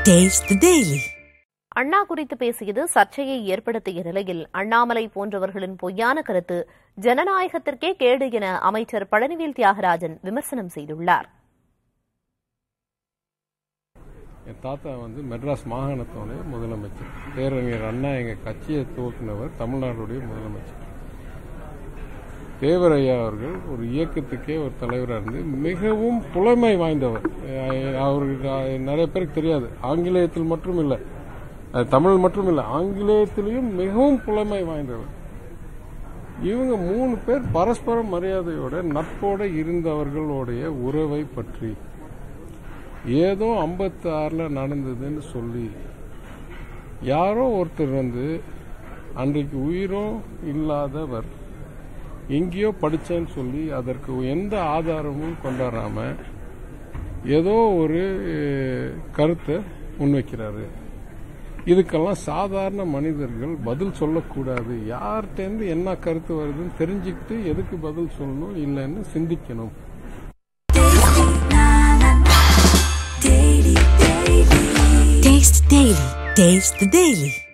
Taste the Daily. அண்ணா குறித்து பேசியது சர்ச்சையை ஏற்படுத்திய நிலையில் அண்ணாமலை போன்றவர்களின் பொய்யான கருத்து ஜனநாயகத்திற்கே கேடு என அமைச்சர் பழனிவேல் தியாகராஜன் விமர்சனம் செய்துள்ளார் என் தாத்தா வந்து மெட்ராஸ் மாகாணத்தோடைய முதலமைச்சர் பேரறிஞர் அண்ணா எங்கள் கட்சியை துவக்கினவர் தமிழ்நாடுடைய முதலமைச்சர் தேவரையா அவர்கள் ஒரு இயக்கத்துக்கே ஒரு தலைவராக இருந்து மிகவும் புலமை வாய்ந்தவர் அஹ் அவருக்கு அஹ் நிறைய பேருக்கு தெரியாது ஆங்கிலேயத்தில் மட்டும் இல்லை அது தமிழ் மட்டும் இல்லை ஆங்கிலேயத்திலையும் மிகவும் புலமை வாய்ந்தவர் இவங்க மூணு பேர் பரஸ்பர மரியாதையோட நட்போட இருந்தவர்களுடைய உறவை பற்றி ஏதோ 56 ஆறில் நடந்ததுன்னு சொல்லி யாரோ ஒருத்தர் வந்து அன்றைக்கு உயிரும் இல்லாதவர் எங்கேயோ படிச்சேன்னு சொல்லி அதற்கு எந்த ஆதாரமும் கொண்டாடாம ஏதோ ஒரு அஹ், கருத்தை முன்வைக்கிறாரு இதுக்கெல்லாம் சாதாரண மனிதர்கள் பதில் சொல்லக்கூடாது யார்கிட்டேருந்து என்ன கருத்து வருதுன்னு தெரிஞ்சுக்கிட்டு எதுக்கு பதில் சொல்லணும் இல்லைன்னு சிந்திக்கணும் Taste the Daily. Taste the Daily.